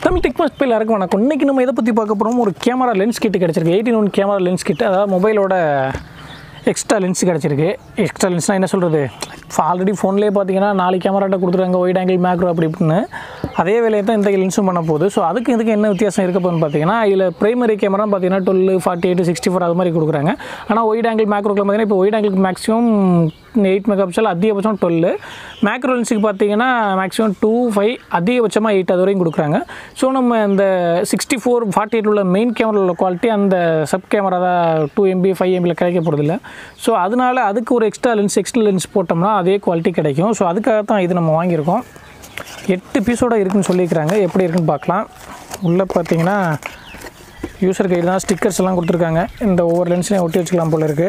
Tamil tech mast பேர் இருக்கும் வணக்கம் இன்றைக்கி நம்ம எதை பற்றி பார்க்க போகிறோம் ஒரு கேமரா லென்ஸ் கிட் கிடச்சிருக்கு eighteen one camera lens kit அதாவது மொபைலோட எக்ஸ்ட்ரா லென்ஸ் கிடச்சிருக்கு எக்ஸ்ட்ரா லென்ஸ்னால் என்ன சொல்கிறது ஆல்ரெடி ஃபோன்லேயே பார்த்தீங்கன்னா நாலு கேமராட்ட கொடுத்துருக்காங்க ஒயிட் ஆங்கிள் மேக்ரோ அப்படி இப்படின்னு அதே வேலையை தான் இந்த லென்ஸும் பண்ண போகுது ஸோ அதுக்கு இதுக்கு என்ன வித்தியாசம் இருக்க போகுதுன்னு பார்த்தீங்கன்னா இதில் பிரைமரி கேமரா பார்த்தீங்கன்னா twelve forty eight sixty four அது மாதிரி கொடுக்குறாங்க ஆனால் ஒயிட் ஆங்கிள் மேக்ரோக்கில் பார்த்தீங்கன்னா இப்போ wide angle maximum eight mega pixel அதிகபட்சம் டுவெல் மேக்ரோ லென்ஸுக்கு பார்த்தீங்கன்னா மேக்ஸிமம் டூ ஃபைவ் அதிகபட்சமாக எயிட் அது வரையும் கொடுக்குறாங்க ஸோ நம்ம இந்த சிக்ஸ்டி ஃபோர் ஃபார்ட்டி எயிட் உள்ள மெயின் கேமரா உள்ள குவாலிட்டி அந்த சப் கேமரா தான் டூ எம்பி ஃபைவ் எம்பியில் கிடைக்க போகிறதில்ல ஸோ அதனால அதுக்கு ஒரு எக்ஸ்ட்ரா லென்ஸ் எக்ஸ்ட்ரா லென்ஸ் போட்டோம்னா அதே குவாலிட்டி கிடைக்கும் ஸோ அதுக்காக தான் இது நம்ம வாங்கியிருக்கோம் எட்டு பீஸோட இருக்குன்னு சொல்லியிருக்கிறாங்க எப்படி இருக்குன்னு பார்க்கலாம் உள்ளே பார்த்தீங்கன்னா யூசர் கைடு தான் ஸ்டிக்கர்ஸ் எல்லாம் கொடுத்துருக்காங்க இந்த ஒவ்வொரு லென்ஸ்லையும் ஒட்டி வச்சுக்கலாம் போல இருக்குது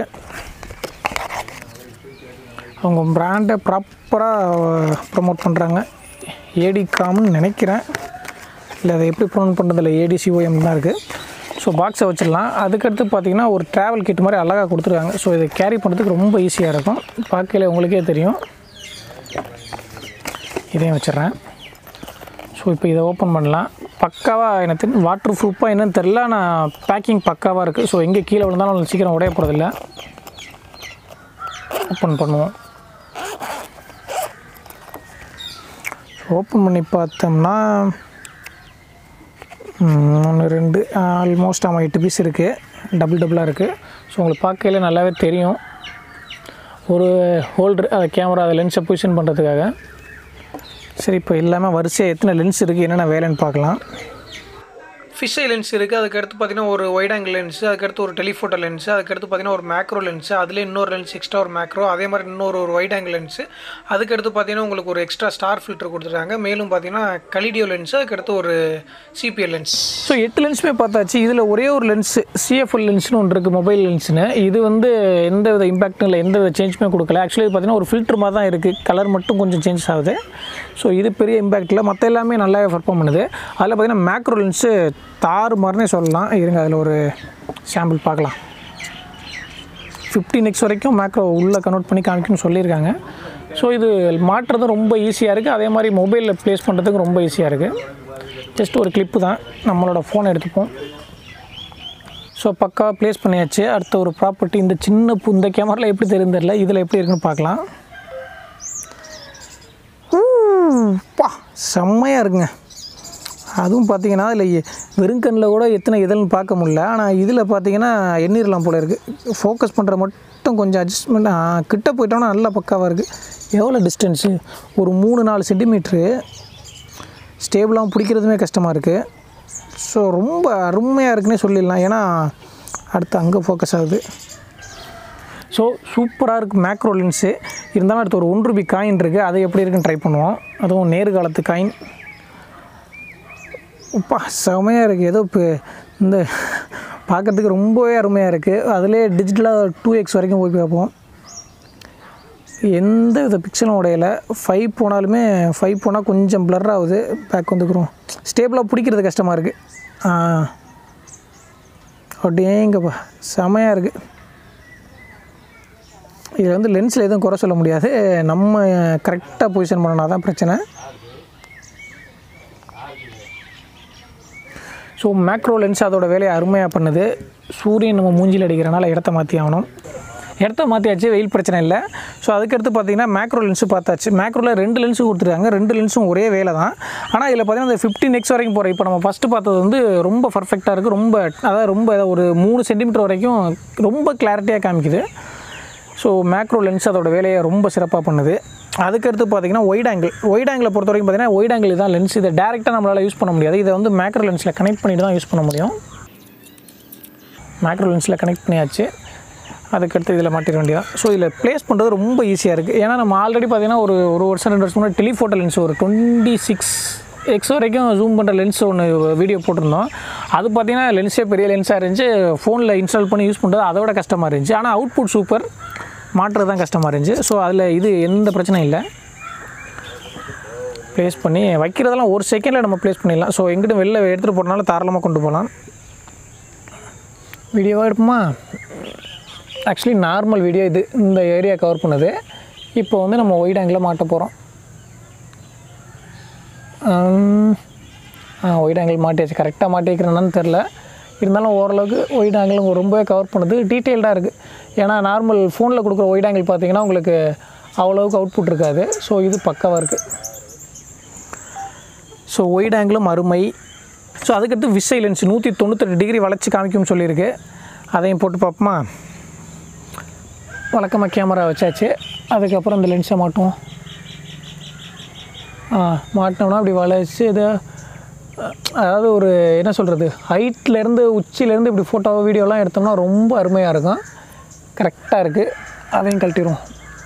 அவங்க பிராண்டை ப்ராப்பராக ப்ரமோட் பண்ணுறாங்க ஏடி காம்னு நினைக்கிறேன் இல்லை அதை எப்படி ப்ரொமோட் பண்ணுறதில்ல ஏடிசிஓஎம் தான் இருக்குது ஸோ பாக்ஸை வச்சிடலாம் அதுக்கடுத்து பார்த்தீங்கன்னா ஒரு ட்ராவல் கிட் மாதிரி அழகாக கொடுத்துருக்காங்க ஸோ இதை கேரி பண்ணுறதுக்கு ரொம்ப ஈஸியாக இருக்கும் பார்க்கல உங்களுக்கே தெரியும் இதையும் வச்சிடுறேன் ஸோ இப்போ இதை ஓப்பன் பண்ணலாம் பக்காவாக எனக்கு தெரிஞ்சு வாட்டர் ப்ரூஃபாக என்னன்னு தெரில ஆனால் பேக்கிங் பக்காவாக இருக்குது ஸோ எங்கே கீழே விழுந்தாலும் சீக்கிரம் உடைய போகிறதில்ல ஓப்பன் பண்ணுவோம் ஓப்பன் பண்ணி பார்த்தோம்னா ஒன்று ரெண்டு ஆல்மோஸ்ட் ஆமாம் எட்டு பீஸ் இருக்குது டபுள் டபுளாக இருக்குது ஸோ உங்களுக்கு பார்க்கையில நல்லாவே தெரியும் ஒரு ஹோல்டர் அதை கேமரா அதை லென்ஸை பொசிஷன் பண்ணுறதுக்காக சரி இப்போ இல்லாமல் வரிசையாக எத்தனை லென்ஸ் இருக்குது என்னென்ன வேலைன்னு பார்க்கலாம் ஃபிஷ் ஐ லென்ஸ் இருக்குது அதுக்கடுத்து பார்த்தீங்கன்னா ஒரு ஒயிட் ஆங்கிள் லென்ஸ் அதுக்கடுத்து ஒரு டெலிஃபோட்டோ லென்ஸ் அதுக்கடுத்து பார்த்தீங்கன்னா ஒரு மேக்ரோ லென்ஸ் அதில் இன்னொரு லென்ஸ் எக்ஸ்ட்ரா ஒரு மேக்ரோ அதே மாதிரி இன்னொரு ஒரு ஒயிட் ஆங்கிள் லென்ஸ் அதுக்கடுத்து பார்த்தீங்கன்னா உங்களுக்கு ஒரு எக்ஸ்ட்ரா ஸ்டார் ஃபில்டர் கொடுத்துருக்காங்க மேலும் பார்த்தீங்கன்னா கலிடியோ லென்ஸ் அதுக்கடுத்து ஒரு சிபிஎல் லென்ஸ் ஸோ எட்டு லென்ஸுமே பார்த்தாச்சு இதில் ஒரே ஒரு லென்ஸ் சிஎஃப்எல் லென்ஸ்னு ஒன்று இருக்குது மொபைல் லென்ஸ்னு இது வந்து எந்த வித இம்பாக்டும் இல்லை எந்த வித சேஞ்சுமே கொடுக்கல ஆக்சுவலி பார்த்தீங்கன்னா ஒரு ஃபில்டர் மாதிரி தான் இருக்குது கலர் மட்டும் கொஞ்சம் சேஞ்ச் ஆகுது ஸோ இது பெரிய இம்பாக்ட் இல்லை மற்ற எல்லாமே நல்லாவே பர்ஃபார்ம் பண்ணுது அதில் பார்த்தீங்கன்னா மேக்ரோ லென்ஸு தாறு மாதிரினே சொல்லலாம் இருங்க அதில் ஒரு சாம்பிள் பார்க்கலாம் ஃபிஃப்டின் எக்ஸ் வரைக்கும் மேக்ரோ உள்ளே கன்வெர்ட் பண்ணி காமிக்கணும்னு சொல்லியிருக்காங்க ஸோ இது மாட்டுறதும் ரொம்ப ஈஸியாக இருக்குது அதே மாதிரி மொபைலில் ப்ளேஸ் பண்ணுறதுக்கு ரொம்ப ஈஸியாக இருக்குது ஜஸ்ட் ஒரு கிளிப்பு தான் நம்மளோட ஃபோன் எடுத்துப்போம் ஸோ பக்காவாக ப்ளேஸ் பண்ணியாச்சு அடுத்த ஒரு ப்ராப்பர்ட்டி இந்த சின்ன பு- இந்த கேமராவில் எப்படி தெரியும் தெரியல இதில் எப்படி இருக்குன்னு பார்க்கலாம் ஊ, பா செம்மையாக இருக்குங்க அதுவும் பார்த்தீங்கன்னா அதில் வெறுங்கண்ணில் கூட எத்தனை இதழ்னு பார்க்க முடியல ஆனால் இதில் பார்த்தீங்கன்னா எண்ணீர்லாம் போல இருக்குது ஃபோக்கஸ் பண்ணுற மட்டும் கொஞ்சம் அட்ஜஸ்ட்மெண்ட் கிட்ட போயிட்டோம்னா நல்லா பக்காவாக இருக்குது எவ்வளோ டிஸ்டன்ஸு ஒரு மூணு நாலு சென்டிமீட்ரு ஸ்டேபிளாகவும் பிடிக்கிறதுமே கஷ்டமாக இருக்குது ஸோ ரொம்ப அருமையாக இருக்குன்னே சொல்லிடலாம் ஏன்னா அடுத்து அங்கே ஃபோக்கஸ் ஆகுது ஸோ சூப்பராக இருக்குது மேக்ரோ லென்ஸு இருந்தாலும் அடுத்து ஒரு ஒன் ரூபி காயின் இருக்குது அது எப்படி இருக்குன்னு ட்ரை பண்ணுவோம் அதுவும் நேர்காலத்து காயின் அப்பா செமையாக இருக்குது ஏதோ இப்போ இந்த பார்க்கறதுக்கு ரொம்பவே அருமையாக இருக்குது அதிலே டிஜிட்டலாக டூ எக்ஸ் வரைக்கும் போய் பார்ப்போம் எந்த வித பிக்சலும் உடையல ஃபைவ் போனாலுமே ஃபைவ் போனால் கொஞ்சம் blur ஆகுது பேக் வந்துக்கிறோம் ஸ்டேபிளாக பிடிக்கிறது கஷ்டமாக இருக்குது ஆ அப்படியேங்கப்பா செமையாக இருக்குது இதில் வந்து லென்ஸில் எதுவும் குறை சொல்ல முடியாது நம்ம கரெக்டாக பொசிஷன் பண்ணனா தான் பிரச்சனை ஸோ மேக்ரோ லென்ஸ் அதோட வேலையை அருமையாக பண்ணுது சூரியன் நம்ம மூஞ்சில் அடிக்கிறனால இடத்த மாற்றி ஆகணும் இடத்த மாற்றியாச்சு வெயில் பிரச்சனை இல்லை ஸோ அதுக்கடுத்து பார்த்தீங்கன்னா மேக்ரோ லென்ஸு பார்த்தாச்சு மேக்ரோவில் ரெண்டு லென்ஸும் கொடுத்துருக்காங்க ரெண்டு லென்ஸும் ஒரே வேலை தான் ஆனால் இதில் பார்த்தீங்கன்னா இந்த ஃபிஃப்டின் எக்ஸ் வரைக்கும் போகிற இப்போ நம்ம ஃபஸ்ட்டு பார்த்தது வந்து ரொம்ப பர்ஃபெக்டாக இருக்குது ரொம்ப அதாவது ரொம்ப ஒரு மூணு சென்டிமீட்டர் வரைக்கும் ரொம்ப கிளாரிட்டியாக காமிக்குது ஸோ மேக்ரோ லென்ஸ் அதோட வேலையை ரொம்ப சிறப்பாக பண்ணுது அதுக்கடுத்து பார்த்தீங்கன்னா ஒயிட் ஆங்கிள் ஒயிட் ஆங்கிளை பொறுத்த வரைக்கும் பார்த்தீங்கன்னா ஒயிட் ஆங்கிள் தான் லென்ஸ் இதை டேரெக்டாக நம்மளால் யூஸ் பண்ண முடியாது இதை வந்து மேக்ரோ லென்ஸில் கனெக்ட் பண்ணிட்டு தான் யூஸ் பண்ண முடியும் மேக்ரோ லென்ஸில் கனெக்ட் பண்ணியாச்சு அதுக்கடுத்து இதில் மாட்டிட வேண்டியதான் ஸோ இதில் ப்ளேஸ் பண்ணுறது ரொம்ப ஈஸியாக இருக்குது ஏன்னா நம்ம ஆல்ரெடி பார்த்தீங்கன்னா ஒரு ஒரு வருஷம் ரெண்டு வருஷம் முன்னாடி டெலிஃபோட்டோ லென்ஸ் ஒரு டுவெண்ட்டி சிக்ஸ் எக்ஸ் வரைக்கும் ஜூம் பண்ணுற லென்ஸ் ஒன்று வீடியோ போட்டிருந்தோம் அது பார்த்தீங்கன்னா லென்ஸே பெரிய லென்ஸாக இருந்துச்சு ஃபோனில் இன்ஸ்டால் பண்ணி யூஸ் பண்ணுறது அதை விட கஷ்டமாக இருந்துச்சு ஆனால் அவுட்புட் சூப்பர் மாட்டுறது தான் கஷ்டமாக இருந்துச்சு ஸோ அதில் இது எந்த பிரச்சனையும் இல்லை ப்ளேஸ் பண்ணி வைக்கிறதெல்லாம் ஒரு செகண்டில் நம்ம ப்ளேஸ் பண்ணிடலாம் ஸோ எங்கிட்ட வெளில எடுத்துகிட்டு போகிறனால தாராளமாக கொண்டு போகலாம் வீடியோவாக எடுப்போமா ஆக்சுவலி நார்மல் வீடியோ இது இந்த ஏரியா கவர் பண்ணுது இப்போ வந்து நம்ம ஒயிட் ஆங்கிளில் மாட்ட போகிறோம் ஒயிட் ஆங்கிள் மாட்டியாச்சு கரெக்டாக மாட்டி வைக்கிறேன்னு தெரில இருந்தாலும் ஓரளவுக்கு ஒயிட் ஆங்கிள் ரொம்பவே கவர் பண்ணுது டீட்டெயில்டாக இருக்குது ஏன்னா நார்மல் ஃபோனில் கொடுக்குற ஒயிட் ஆங்கிள் பார்த்தீங்கன்னா உங்களுக்கு அவ்வளோவுக்கு அவுட்புட் இருக்காது ஸோ இது பக்காவாக இருக்குது ஸோ ஒயிட் ஆங்கிளும் அருமை ஸோ அதுக்கடுத்து விசை லென்ஸ் நூற்றி தொண்ணூத்தெட்டு டிகிரி வளைச்சி காமிக்கும்னு சொல்லியிருக்கு அதையும் போட்டு பார்ப்போமா வழக்கமாக கேமரா வச்சாச்சு அதுக்கப்புறம் இந்த லென்ஸை மாட்டுவோம் ஆ மாட்டினோம்னா அப்படி வளைச்சி இதை அதாவது ஒரு என்ன சொல்கிறது ஹைட்லேருந்து உச்சிலேருந்து இப்படி ஃபோட்டோ வீடியோலாம் எடுத்தோம்னா ரொம்ப அருமையாக இருக்கும் கரெக்டாக இருக்குது அதையும் கழட்டிடுவோம்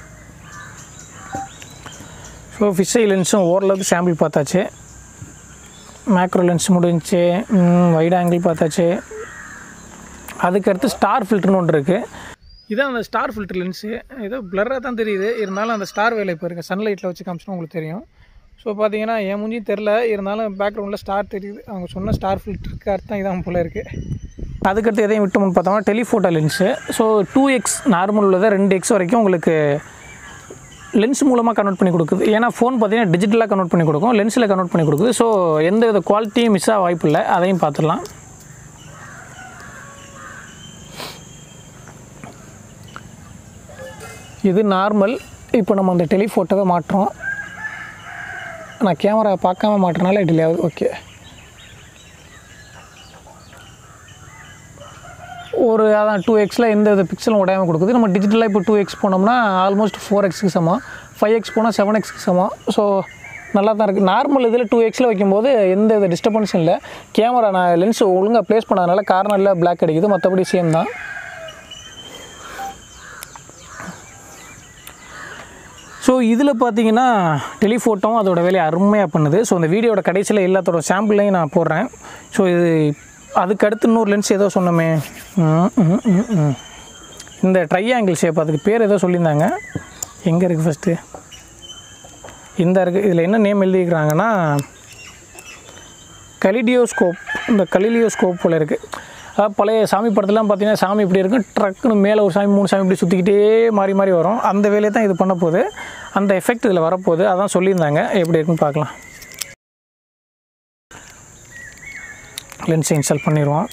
ஸோ ஃபிஷ்ஷை லென்ஸும் ஓரளவுக்கு சாம்பிள் பார்த்தாச்சு மேக்ரோ லென்ஸ் முடிஞ்சுச்சு வைட் ஆங்கிள் பார்த்தாச்சு அதுக்கடுத்து ஸ்டார் ஃபில்டர்னு ஒன்று இருக்குது இதான் அந்த ஸ்டார் ஃபில்டர் லென்ஸு ஏதோ பிளராக தான் தெரியுது இருந்தாலும் அந்த ஸ்டார் வேலை இப்போ இருக்குது சன்லைட்டில் வச்சு காமிச்சோன்னா உங்களுக்கு தெரியும் ஸோ பார்த்தீங்கன்னா என் மூஞ்சி தெரில இருந்தாலும் பேக்ரவுண்டில் ஸ்டார் தெரியுது அவங்க சொன்ன ஸ்டார் ஃபில்டருக்கு அர்த்தம் இதான் போல் இருக்குது அதுக்கடுத்து எதையும் விட்டோம்னு பார்த்தோம்னா telephoto lens so two X normal உள்ளதை ரெண்டு எக்ஸ் வரைக்கும் உங்களுக்கு லென்ஸ் மூலமாக கன்வெர்ட் பண்ணி கொடுக்குது ஏன்னா ஃபோன் பார்த்தீங்கன்னா டிஜிட்டலாக கன்வெர்ட் பண்ணி கொடுக்கும் லென்ஸில் கன்வெர்ட் பண்ணி கொடுக்குது ஸோ எந்த வித குவாலிட்டியும் மிஸ் ஆக வாய்ப்பு இல்லை அதையும் பார்த்துடலாம் இது நார்மல் இப்போ நம்ம அந்த டெலிஃபோட்டோவை மாட்டுறோம் நான் கேமரா பார்க்காம மாட்டுறனால டிலே ஆகுது ஓகே ஒரு அதான் டூ எக்ஸில் எந்த வித பிக்சலும் உடையாமல் கொடுக்குது நம்ம டிஜிட்டலாக இப்போ டூ எக்ஸ் போனோம்னா ஆல்மோஸ்ட் ஃபோர் எக்ஸ்க்கு சமம் ஃபைவ் எக்ஸ் போனால் செவன் எக்ஸ்க்கு சமம் ஸோ நல்லா தான் இருக்குது நார்மல் இதில் டூ எக்ஸில் வைக்கும்போது எந்த வித டிஸ்டர்பன்ஸும் இல்லை கேமரா நான் லென்ஸ் ஒழுங்காக ப்ளேஸ் பண்ணாதனால கார்னரில் பிளாக் அடிக்குது மற்றபடி சேம் தான் ஸோ இதில் பார்த்தீங்கன்னா டெலிஃபோட்டோவும் அதோட வேலையை அருமையாக பண்ணுது ஸோ அந்த வீடியோட கடைசியில் எல்லாத்தோட சாம்பிளையும் நான் போடுறேன் ஸோ இது அதுக்கு அடுத்து இன்னொரு லென்ஸ் ஏதோ சொன்னோமே ம், ம், ம், ம். இந்த ட்ரையாங்கிள் ஷேப் அதுக்கு பேர் ஏதோ சொல்லியிருந்தாங்க எங்கே இருக்குது ஃபஸ்ட்டு இந்த இருக்குது இதில் என்ன நேம் எழுதிக்கிறாங்கன்னா கலிடியோஸ்கோப் இந்த கலிலியோஸ்கோப் போல் இருக்குது அதாவது பழைய சாமி படத்துலாம் பார்த்தீங்கன்னா சாமி இப்படி இருக்கும் ட்ரக்குன்னு மேலே ஒரு சாமி மூணு சாமி இப்படி சுற்றிக்கிட்டே மாறி மாறி வரும் அந்த வேலையை தான் இது பண்ண போகுது அந்த எஃபெக்ட் இதில் வரப்போகுது அதான் சொல்லியிருந்தாங்க எப்படி இருக்குன்னு பார்க்கலாம் லென்ஸை இன்ஸ்டால் பண்ணிடுவோம்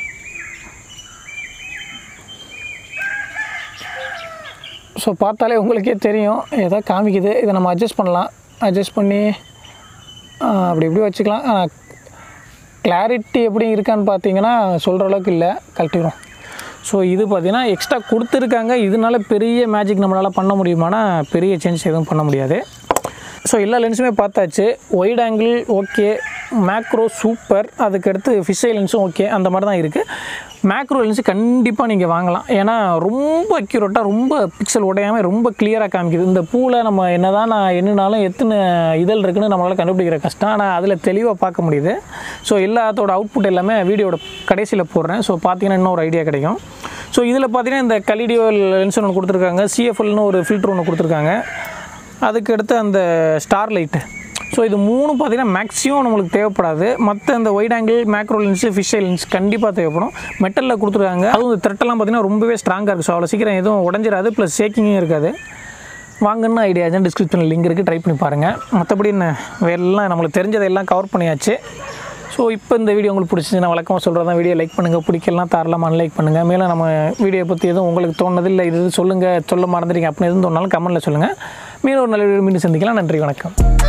ஸோ பார்த்தாலே உங்களுக்கே தெரியும் ஏதோ காமிக்குது இதை நம்ம அட்ஜஸ்ட் பண்ணலாம் அட்ஜஸ்ட் பண்ணி ஆ, அப்படி இப்படி வச்சுக்கலாம் ஆனால் கிளாரிட்டி எப்படி இருக்கான்னு பார்த்தீங்கன்னா சொல்கிற அளவுக்கு இல்லை கழட்டிடும் ஸோ இது பார்த்தீங்கன்னா எக்ஸ்ட்ரா கொடுத்துருக்காங்க இதனால பெரிய மேஜிக் நம்மளால் பண்ண முடியுமானா பெரிய சேஞ்ச் எதுவும் பண்ண முடியாது ஸோ எல்லா லென்ஸுமே பார்த்தாச்சு wide angle okay macro super அதுக்கடுத்து ஃபிஷ்ஷை லென்ஸும் ஓகே அந்த மாதிரி தான் இருக்குது மேக்ரோ லென்ஸு கண்டிப்பாக நீங்கள் வாங்கலாம் ஏன்னா ரொம்ப அக்யூரேட்டாக ரொம்ப பிக்சல் உடையாமல் ரொம்ப கிளியராக காமிக்குது இந்த பூவில் நம்ம என்ன தான் நான் என்னனாலும் எத்தனை இதழ் இருக்குன்னு நம்மளால் கண்டுபிடிக்கிற கஷ்டம் ஆனால் அதில் தெளிவாக பார்க்க முடியுது ஸோ எல்லாத்தோட அவுட்புட் எல்லாமே வீடியோட கடைசியில் போடுறேன் ஸோ பார்த்தீங்கன்னா இன்னும் ஒரு ஐடியா கிடைக்கும் ஸோ இதில் பார்த்தீங்கன்னா இந்த கலிடியோ லென்ஸ் ஒன்று கொடுத்துருக்காங்க சிஎஃப்எல்னு ஒரு ஃபில்டர் ஒன்று கொடுத்துருக்காங்க அதுக்கடுத்து அந்த ஸ்டார் லைட்டு ஸோ இது மூணு பார்த்தீங்கன்னா மேக்ஸிமம் நம்மளுக்கு தேவைப்படாது மற்ற இந்த wide angle macro lens fish lens கண்டிப்பாக தேவைப்படும் மெட்டலில் கொடுத்துருக்காங்க அதுவும் இந்த த்ரெட்டெல்லாம் பார்த்தீங்கன்னா ரொம்பவே ஸ்ட்ராங்காக இருக்குது ஸோ அவ்வளோ சீக்கிரம் எதுவும் உடஞ்சிராது ப்ளஸ் ஷேக்கிங்கும் இருக்காது வாங்கன்னு ஐடியா டிஸ்கிரிப்ஷனில் லிங்க் இருக்குது ட்ரை பண்ணி பாருங்கள் மற்றபடி என்ன எல்லாம் நம்மளுக்கு தெரிஞ்சதெல்லாம் கவர் பண்ணியாச்சு ஸோ இப்போ இந்த வீடியோ உங்களுக்கு பிடிச்சிச்சுன்னா வழக்கமாக சொல்கிறதா வீடியோ லைக் பண்ணுங்கள் பிடிக்கலாம் தாராளமாக அன்லைக் பண்ணுங்கள் மேலும் நம்ம வீடியோ பற்றி எதுவும் உங்களுக்கு தோணுது இல்லை இது சொல்லுங்கள் சொல்ல மறந்துட்டீங்க அப்படின்னு எதுவும் தோணாலும் கமெண்ட்டில் சொல்லுங்கள் மீண்டும் ஒரு நல்ல வீடியோ மீண்டும் சந்திக்கலாம் நன்றி வணக்கம்